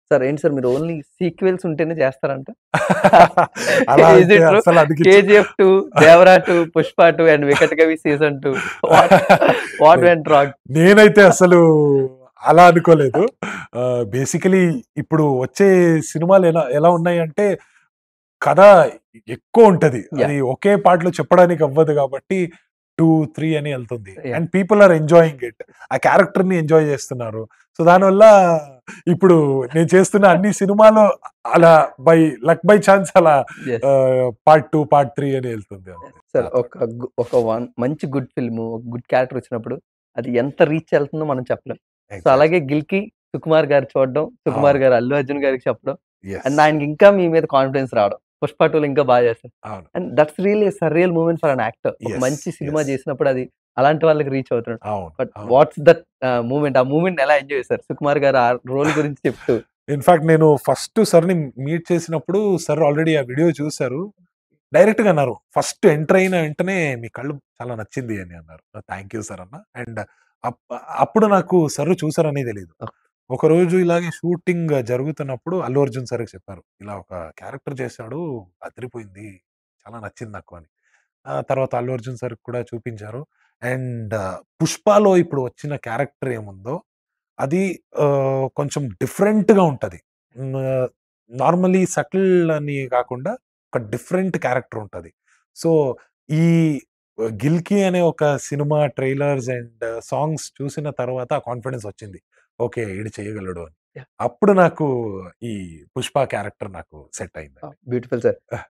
Sir ఏంటి sir మీరు only sequels ఉంటేనే చేస్తారంట అలా Is అంటే it true? అసలు అది KGF two Devara two Pushpa two and Vikkatakavi season two what went wrong నేనైతే అసలు అలా అనుకోలేదు బేసికలీ ఇప్పుడు వచ్చే సినిమాలు ఎలా ఎలా ఉన్నాయి అంటే కథ ఎక్కువ ఉంటది Yeah. అది ఒకే పాటలో చెప్పడానికి అవ్వదు కాబట్టి టూ త్రీ అని వెళ్తుంది Yeah. And people are enjoying it ఆ క్యారెక్టర్ ని ఎంజాయ్ చేస్తున్నారు సో దానివల్ల ఇప్పుడు నేను చేస్తున్న అన్ని సినిమాలు అలా బై లక్ బై ఛాన్స్ అలా పార్ట్ టూ పార్ట్ త్రీ అని వెళ్తుంది అంతే. సార్ ఒక గు- ఒక వన్ మంచి గుడ్ ఫిల్మ్ ఒక గుడ్ క్యారెక్టర్ వచ్చినప్పుడు అది ఎంత రీచ్ వెళ్తుందో మనం చెప్పలేం సో అలాగే గిల్కి సుకుమార్ గారు చూడడం సుకుమార్ గారు అల్లు అర్జున్ గారికి చెప్పడం Yes. అండ్ ఆయనకి ఇంకా మీ మీద కాన్ఫిడెన్స్ రావడం పుష్ప టూలో ఇంకా బాగా చేస్తారు అవును and that's real surreal moment for an actor ఒక Yes, మంచి సినిమా yes. చేసినప్పుడు అది అలాంటి వాళ్ళకి రీచ్ అవుతున్నాడు అవును బట్ అవును. వాట్స్ దట్ మూమెంట్ ఆ మూమెంట్ ఎలా ఎంజాయ్ చేస్తారు సుకుమార్ గారు ఆ రోల్ గురించి చెప్తూ ఇన్ఫాక్ట్ నేను ఫస్ట్ సార్ని మీట్ చేసినప్పుడు సార్ ఆల్రెడీ ఆ వీడియో చూశారు డైరెక్ట్ గా అన్నారు ఫస్ట్ ఎంటర్ అయిన వెంటనే మీ కళ్ళు చాలా నచ్చింది అని అన్నారు థ్యాంక్ యూ సార్ అన్న అండ్ అప్పుడు నాకు సర్ చూసారని తెలియదు ఒక రోజు ఇలాగే షూటింగ్ జరుగుతున్నప్పుడు అల్లు అర్జున్ సార్ చెప్పారు ఇలా ఒక క్యారెక్టర్ చేశాడు అదిరిపోయింది చాలా నచ్చింది నాకు అని ఆ తర్వాత అల్లు అర్జున్ సార్ కూడా చూపించారు అండ్ పుష్పలో ఇప్పుడు వచ్చిన క్యారెక్టర్ ఏముందో అది ఆ, కొంచెం different గా ఉంటది నార్మలీ సటిల్ అని కాకుండా ఒక డిఫరెంట్ క్యారెక్టర్ ఉంటది సో ఈ గిల్కి అనే ఒక సినిమా ట్రైలర్స్ అండ్ సాంగ్స్ చూసిన తర్వాత కాన్ఫిడెన్స్ వచ్చింది ఓకే ఇది చేయగలడు అని Yeah. అప్పుడు నాకు ఈ పుష్ప క్యారెక్టర్ నాకు సెట్ అయింది బ్యూటిఫుల్ సార్